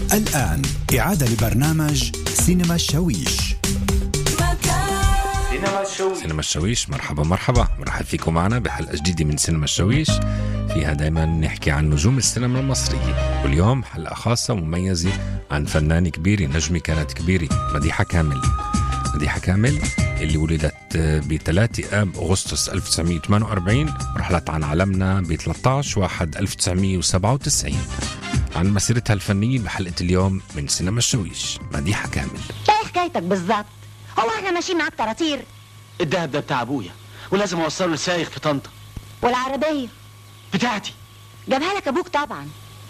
الآن إعادة لبرنامج سينما الشويش سينما الشويش مرحبا مرحبا مرحب فيكم معنا بحلقة جديدة من سينما الشويش فيها دايما نحكي عن نجوم السينما المصرية واليوم حلقة خاصة ومميزة عن فنانة كبيرة نجمة كانت كبيرة مديحة كامل مديحة كامل اللي ولدت ب 3 اب اغسطس 1948 ورحلت عن عالمنا ب 13 1 1997 عن مسيرتها الفنية بحلقة اليوم من سينما الشويش مديحة كامل ايه حكايتك بالظبط هو احنا ماشيين معاك طراطير الدهب ده بتاع ابويا ولازم اوصله للسايق في طنطا والعربيه بتاعتي جابها لك ابوك طبعا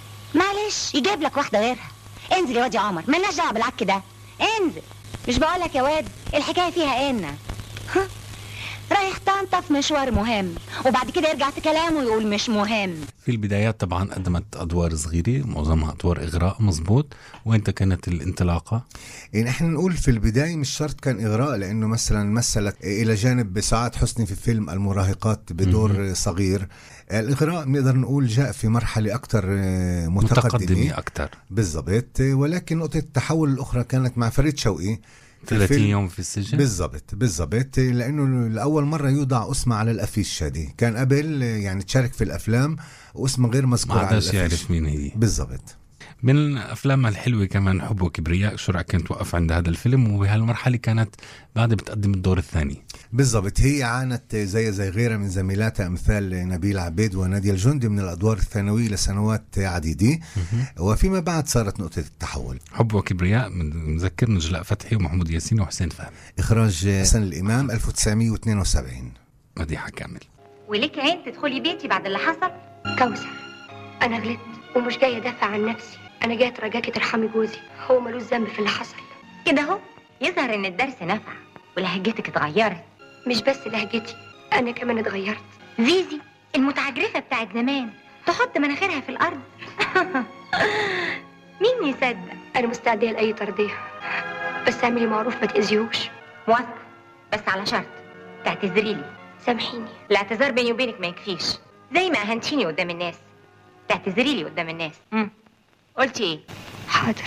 معلش يجيب لك واحده غيرها انزل يا واد يا عمر مالناش دعوه بالعك ده انزل مش بقولك يا واد الحكايه فيها ان ها؟ رايح طنطا في مشوار مهم وبعد كده يرجع في كلامه ويقول مش مهم في البدايات طبعا قدمت ادوار صغيره معظمها ادوار اغراء مزبوط وانت كانت الانطلاقه يعني احنا نقول في البداية مش شرط كان إغراء لأنه مثلا مثلت إلى جانب سعاد حسني في فيلم المراهقات بدور صغير الإغراء بنقدر نقول جاء في مرحلة أكثر متقدمه متقدمة اكثر بالضبط ولكن نقطة التحول الأخرى كانت مع فريد شوقي في 30 الفيلم- يوم في السجن بالضبط بالضبط لانه لاول مره يوضع اسمه على الافيش شادي كان قبل يعني تشارك في الافلام واسمه غير مذكور ما على عادش الافيش يعرف مين هي بالضبط من افلامها الحلوه كمان حب وكبرياء شو رايك كنت وقف عند هذا الفيلم وبهالمرحله كانت بعد بتقدم الدور الثاني بالضبط هي عانت زي زي غيرها من زميلاتها امثال نبيل عبيد ونادية الجندي من الادوار الثانويه لسنوات عديده وفيما بعد صارت نقطه التحول حب وكبرياء من- مذكر نجلاء فتحي ومحمود ياسين وحسين فهمي اخراج حسن الامام 1972 مديحه كامل وليك عين تدخلي بيتي بعد اللي حصل كوثر انا غلطت ومش جايه ادافع عن نفسي انا جايه اترجاكي ترحمي جوزي هو ملوش ذنب في اللي حصل كده اهو يظهر ان الدرس نفع ولهجتك اتغيرت مش بس لهجتي انا كمان اتغيرت زيزي المتعجرفه بتاعت زمان تحط مناخيرها في الارض مين يصدق انا مستعده لاي ترضيه بس اعملي معروف ما تاذيهوش موافقه بس على شرط تعتذري لي سامحيني الاعتذار بيني وبينك ما يكفيش زي ما اهنتيني قدام الناس تعتذري لي قدام الناس مم. قلتي ايه حاضر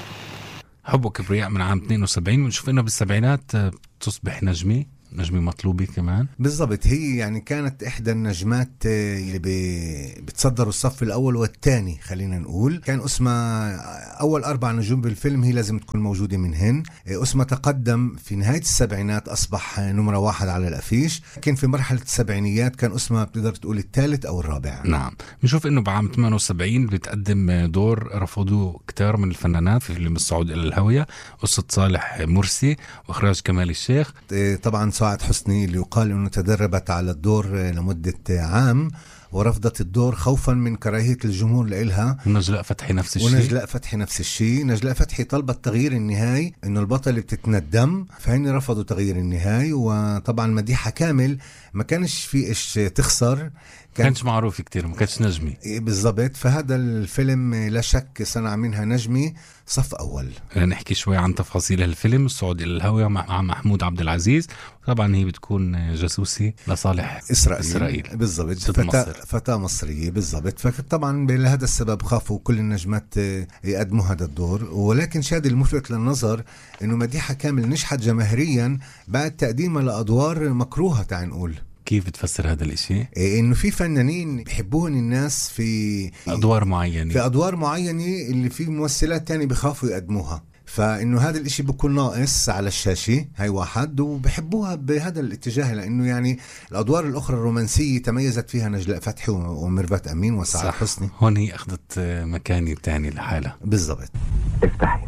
حب وكبرياء من عام 72 بنشوف انه بالسبعينات آه، تصبح نجمه نجمه مطلوبه كمان بالضبط هي يعني كانت احدى النجمات آه، اللي ب- بتصدروا الصف الاول والثاني خلينا نقول كان اسمها اول اربع نجوم بالفيلم هي لازم تكون موجوده منهن آه، اسمها تقدم في نهايه السبعينات اصبح آه، نمره واحد على الافيش لكن في مرحله السبعينيات كان اسمها بتقدر تقول الثالث او الرابع نعم بنشوف انه بعام 78 بتقدم آه، دور رفضوه كتير من الفنانات في فيلم الصعود الى الهويه قصه صالح مرسي واخراج كمال الشيخ آه، طبعا سعاد حسني اللي يقال انه تدربت على الدور آه، لمده آه، عام ورفضت الدور خوفا من كراهيه الجمهور لإلها ونجلاء فتحي نفس الشيء ونجلاء فتحي نفس الشيء نجلاء فتحي طلبت تغيير النهاية انه البطلة بتتندم فهن رفضوا تغيير النهاية وطبعا مديحة كامل ما كانش في ايش تخسر كانش معروف كتير ما كانش نجمي بالضبط فهذا الفيلم لا شك صنع منها نجمة صف اول نحكي شوي عن تفاصيل الفيلم الصعود الى الهويه مع مع محمود عبد العزيز طبعا هي بتكون جاسوسي لصالح اسرائيل اسرائيل بالضبط ضد فتاة, مصر. فتاة مصرية بالضبط فطبعا لهذا السبب خافوا كل النجمات آه، يقدموا هذا الدور ولكن شادي الملفت للنظر انه مديحة كامل نجحت جماهيريا بعد تقديمها لادوار مكروهة تعال نقول كيف بتفسر هذا الاشي إيه، انه في فنانين بحبوهم الناس في ادوار معينه في ادوار معينه اللي في ممثلات تاني بخافوا يقدموها فانه هذا الاشي بيكون ناقص على الشاشه هاي واحد وبحبوها بهذا الاتجاه لانه يعني الادوار الاخرى الرومانسيه تميزت فيها نجلاء فتحي وميرفت امين وسعاد حسني هون هي اخذت آه، مكاني الثاني لحالها بالضبط افتحي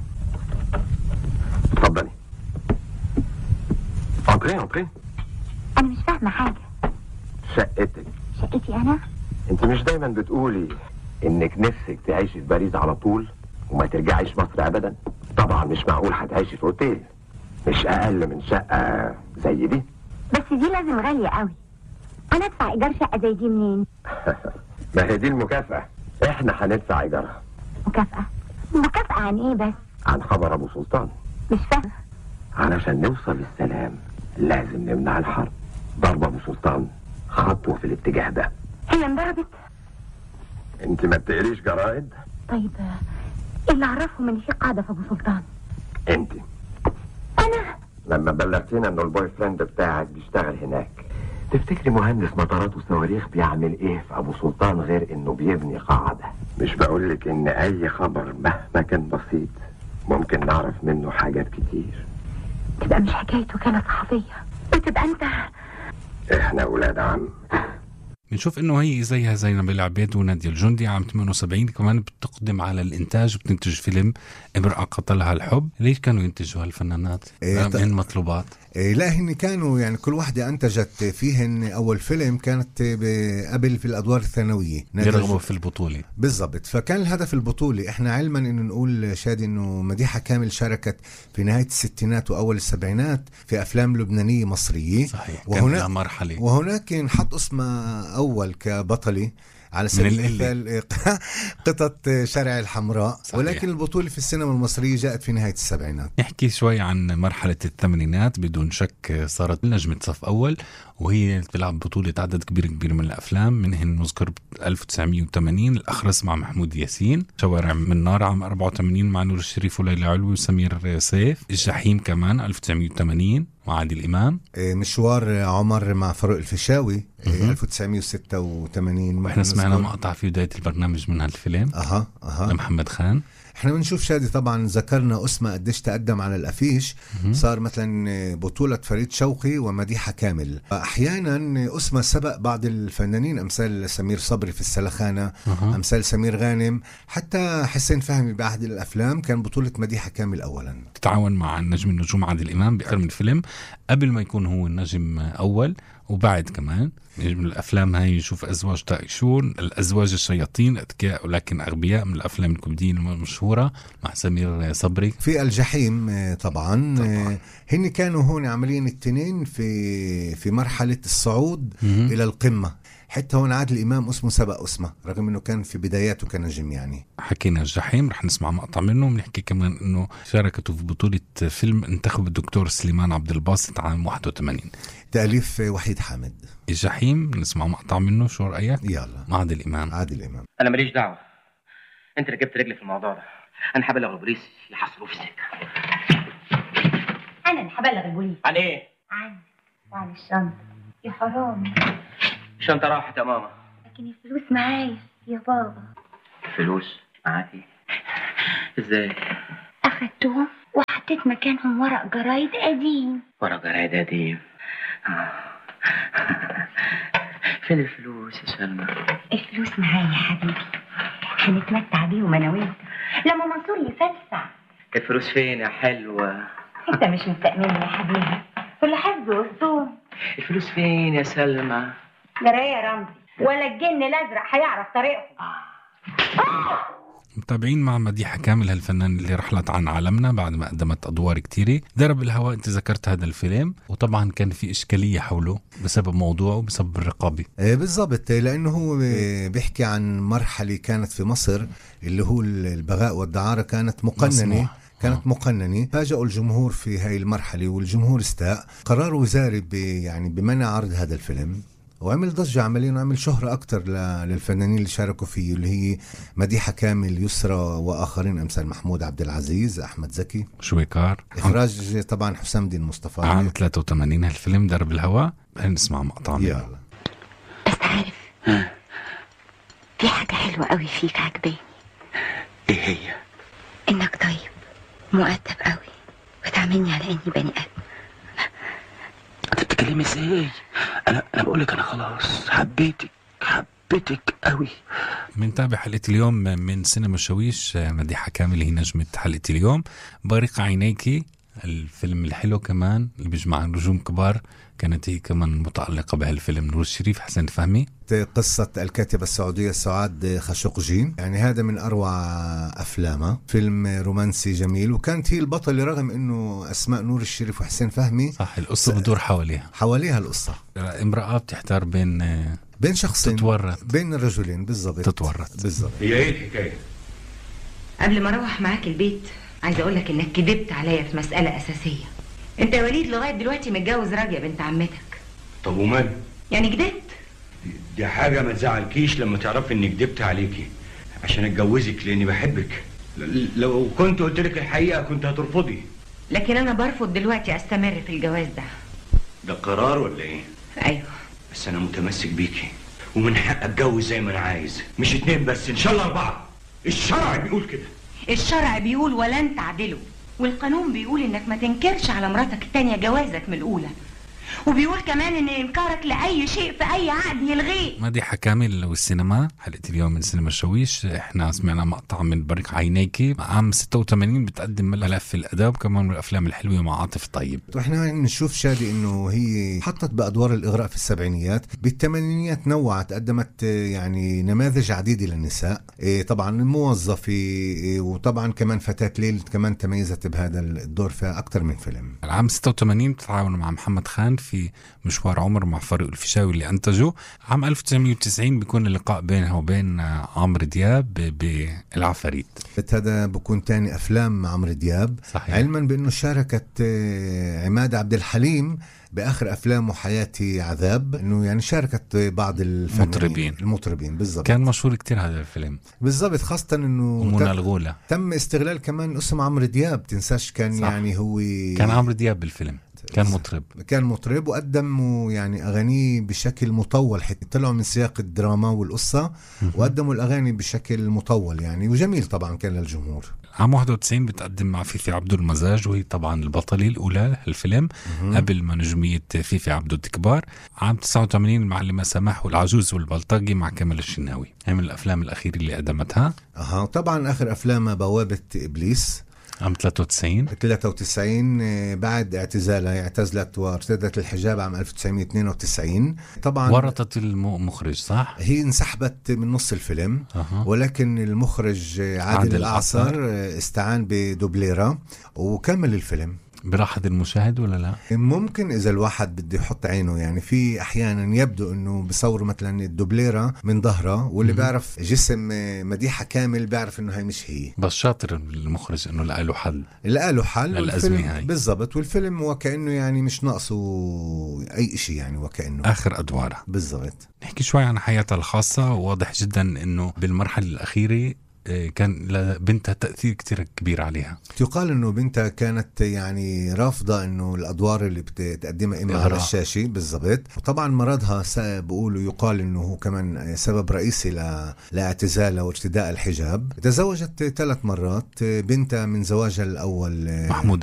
اتفضلي انطري انطري انا مش فاهمه حاجه شقتك شقتي انا انت مش دايما بتقولي انك نفسك تعيشي في باريس على طول وما ترجعيش مصر ابدا طبعا مش معقول هتعيشي في اوتيل مش اقل من شقه زي دي بس دي لازم غاليه قوي انا ادفع ايجار شقه زي دي منين ما هي دي المكافاه احنا هندفع ايجارها مكافاه مكافاه عن ايه بس عن خبر ابو سلطان مش فاهمه علشان نوصل للسلام لازم نمنع الحرب ضرب ابو سلطان خطوه في الاتجاه ده هي انضربت انت ما بتقريش جرائد طيب اللي اعرفهم ان في قاعده في ابو سلطان انت انا لما بلغتينا انه البوي فريند بتاعك بيشتغل هناك تفتكري مهندس مطارات وصواريخ بيعمل ايه في ابو سلطان غير انه بيبني قاعدة مش بقولك ان اي خبر مهما كان بسيط ممكن نعرف منه حاجات كتير تبقى مش حكايه وكاله صحفيه وتبقى انت احنا ولاد عم بنشوف انه هي زيها زي نبيل عبيد ونادية الجندي عام 78 كمان بتقدم على الانتاج بتنتج فيلم امرأة قتلها الحب ليش كانوا ينتجوا هالفنانات؟ إيه، ط- من مطلوبات إيه، لا هن كانوا يعني كل واحدة أنتجت فيهن أول فيلم كانت ب- قبل في الأدوار الثانوية يرغبوا في البطولة بالضبط فكان الهدف البطولي احنا علما انه نقول شادي انه مديحه كامل شاركت في نهايه الستينات واول السبعينات في افلام لبنانيه مصريه صحيح كان وهنا لها مرحلة وهناك انحط اسمها اول كبطله على سبيل القلة. المثال قطط شارع الحمراء صحيح. ولكن البطولة في السينما المصرية جاءت في نهاية السبعينات نحكي شوي عن مرحلة الثمانينات بدون شك صارت نجمة صف أول وهي بتلعب بطولة عدد كبير كبير من الأفلام منهن نذكر 1980 الأخرس مع محمود ياسين شوارع من نار عام 84 مع نور الشريف وليلى علوي وسمير سيف الجحيم كمان 1980 مع عادل إمام إيه، مشوار عمر مع فاروق الفيشاوي إيه، 1986 واحنا سمعنا نذكر- مقطع في بداية البرنامج من هالفيلم اها اها لمحمد خان احنا بنشوف شادي طبعا ذكرنا اسمه قديش تقدم على الافيش صار مثلا بطولة فريد شوقي ومديحة كامل احيانا اسمه سبق بعض الفنانين امثال سمير صبري في السلخانة أها. امثال سمير غانم حتى حسين فهمي بعهد الافلام كان بطولة مديحة كامل اولا تتعاون مع النجم النجوم عادل امام باكثر من فيلم قبل ما يكون هو النجم اول وبعد كمان نجم الافلام هاي نشوف ازواج طائشون الازواج الشياطين اذكياء ولكن اغبياء من الافلام الكوميديه المشهوره مع سمير صبري في الجحيم آه، طبعا, طبعا. هن كانوا هون عاملين التنين في في مرحلة الصعود مهم. الى القمة حتى هون عادل امام اسمه سبق اسمه رغم انه كان في بداياته كنجم يعني حكينا الجحيم رح نسمع مقطع منه بنحكي كمان انه شاركته في بطوله فيلم انتخب الدكتور سليمان عبد الباسط عام 81 تاليف وحيد حامد الجحيم نسمع مقطع منه شو رايك يلا مع عادل امام عادل امام انا ماليش دعوه انت اللي جبت رجلي في الموضوع ده انا هبلغ البوليس يحصلوه في السكه انا اللي هبلغ البوليس عن ايه عني وعن الشنطه يا حرام الشنطه راحت يا ماما لكن الفلوس معايا يا بابا فلوس معاكي ازاي اخدتهم وحطيت مكانهم ورق جرايد قديم ورا جرايد قديم آه. فين الفلوس يا سلمى الفلوس معايا يا حبيبي هنتمتع بيهم انا وانت لما منصور يفسع الفلوس فين يا حلوه انت مش مستأمني يا حبيبي كل حفظ واسطول الفلوس فين يا سلمى جرايه يا رمزي ولا الجن الازرق هيعرف طريقهم متابعين مع مديحة كامل هالفنان اللي رحلت عن عالمنا بعد ما قدمت أدوار كتيرة درب الهواء أنت ذكرت هذا الفيلم وطبعا كان في إشكالية حوله بسبب موضوعه وبسبب الرقابة آه، بالضبط لانه هو آه، بيحكي عن مرحله كانت في مصر اللي هو البغاء والدعاره كانت مقننه مسموح. كانت مقننه فاجئوا الجمهور في هاي المرحله والجمهور استاء قرار وزاري ب- يعني بمنع عرض هذا الفيلم وعمل ضجة عمليا وعمل شهرة أكتر ل- للفنانين اللي شاركوا فيه اللي هي مديحة كامل يسرى وآخرين أمثال محمود عبد العزيز أحمد زكي شويكار إخراج طبعا حسام الدين مصطفى عام 83 هالفيلم درب الهواء خلينا نسمع مقطع منه يلا بس عارف في حاجة حلوة قوي فيك عجباني ايه هي انك طيب مؤدب قوي وتعاملني على اني بني ادم انت بتتكلمي ازاي انا انا بقول لك انا خلاص حبيتك حبيتك قوي بنتابع حلقة اليوم من سينما الشويش مديحة كامل هي نجمة حلقة اليوم بارق عينيكي الفيلم الحلو كمان اللي بيجمع نجوم كبار كانت هي كمان متعلقة بهالفيلم نور الشريف حسن فهمي قصة الكاتبة السعودية سعاد خاشقجي يعني هذا من أروع أفلامها فيلم رومانسي جميل وكانت هي البطلة رغم أنه أسماء نور الشريف وحسين فهمي صح القصة بدور حواليها حواليها القصة امرأة بتحتار بين آه، بين شخصين تتورط بين الرجلين بالضبط تتورط. بالضبط هي ايه الحكايه؟ قبل ما اروح معاك البيت عايزه اقول لك انك كدبت عليا في مساله اساسيه انت يا وليد لغايه دلوقتي متجوز راجيه بنت عمتك طب ومال؟ يعني كدبت دي حاجه ما تزعلكيش لما تعرفي اني كدبت عليكي عشان اتجوزك لاني بحبك ل- لو كنت قلت لك الحقيقه كنت هترفضي لكن انا برفض دلوقتي استمر في الجواز ده ده قرار ولا ايه ايوه بس انا متمسك بيكي ومن حق اتجوز زي ما انا عايز مش اتنين بس ان شاء الله اربعه الشرع بيقول كده الشرع بيقول ولن تعدلوا والقانون بيقول انك ما تنكرش على مراتك التانية جوازك من الاولى وبيقول كمان ان انكارك لاي شيء في اي عقد يلغيه مديحة كامل والسينما حلقة اليوم من سينما الشويش احنا سمعنا مقطع من بريق عينيكي عام 86 بتقدم ملف الاداب كمان من الافلام الحلوه مع عاطف طيب واحنا نشوف شادي انه هي حطت بادوار الاغراء في السبعينيات بالثمانينيات نوعت قدمت آه، يعني نماذج عديده للنساء إيه، طبعا الموظفه إيه، وطبعا كمان فتاه ليل كمان تميزت بهذا الدور في اكثر من فيلم العام 86 بتتعاون مع محمد خان في مشوار عمر مع فريق الفيشاوي اللي انتجه عام 1990 بيكون اللقاء بينها وبين آه، عمرو دياب ب- بالعفاريت هذا بكون تاني افلام مع عمرو دياب صحيح علما بانه شاركت آه، عماد عبد الحليم باخر افلامه حياتي عذاب انه يعني شاركت بعض الفنانين مطربين. المطربين بالضبط كان مشهور كتير هذا الفيلم بالضبط خاصه انه ومنى تم- الغولة تم استغلال كمان اسم عمرو دياب تنساش كان صح. يعني هو كان عمرو دياب بالفيلم كان مطرب كان مطرب وقدموا يعني اغانيه بشكل مطول حتى طلعوا من سياق الدراما والقصه وقدموا الاغاني بشكل مطول يعني وجميل طبعا كان للجمهور عام 91 بتقدم مع فيفي عبده المزاج وهي طبعا البطلة الأولى الفيلم قبل ما نجومية فيفي عبده تكبر عام 89 المعلمة سماح والعجوز والبلطجي مع كامل الشناوي هي من الأفلام الأخيرة اللي قدمتها اها طبعا اخر افلامها بوابه ابليس عام 93 93 آه، بعد اعتزالها اعتزلت وارتدت الحجاب عام 1992 طبعا ورطت المخرج صح؟ هي انسحبت من نص الفيلم أها. ولكن المخرج آه، عادل, عادل الأعصر الأعصر. آه، استعان بدوبليرا وكمل الفيلم براحة المشاهد ولا لا؟ ممكن اذا الواحد بده يحط عينه يعني في احيانا يبدو انه بصوروا مثلا الدوبليرا من ظهرها واللي بيعرف جسم آه، مديحه كامل بيعرف انه هي مش هي بس شاطر المخرج انه لقى له حل لقى له حل للأزمة والفيلم- هاي. بالضبط والفيلم وكانه يعني مش ناقصه اي شيء يعني وكانه اخر ادوارها بالضبط نحكي شوي عن حياتها الخاصة واضح جدا انه بالمرحلة الأخيرة آه، كان لبنتها تأثير كتير كبير عليها يقال انه بنتها كانت يعني رافضه انه الادوار اللي بتقدمها اما على إغراء. الشاشه بالضبط وطبعا مرضها س- بيقولوا يقال انه هو كمان سبب رئيسي ل... لاعتزالها وارتداء الحجاب تزوجت ثلاث مرات بنتها من زواجها الاول محمود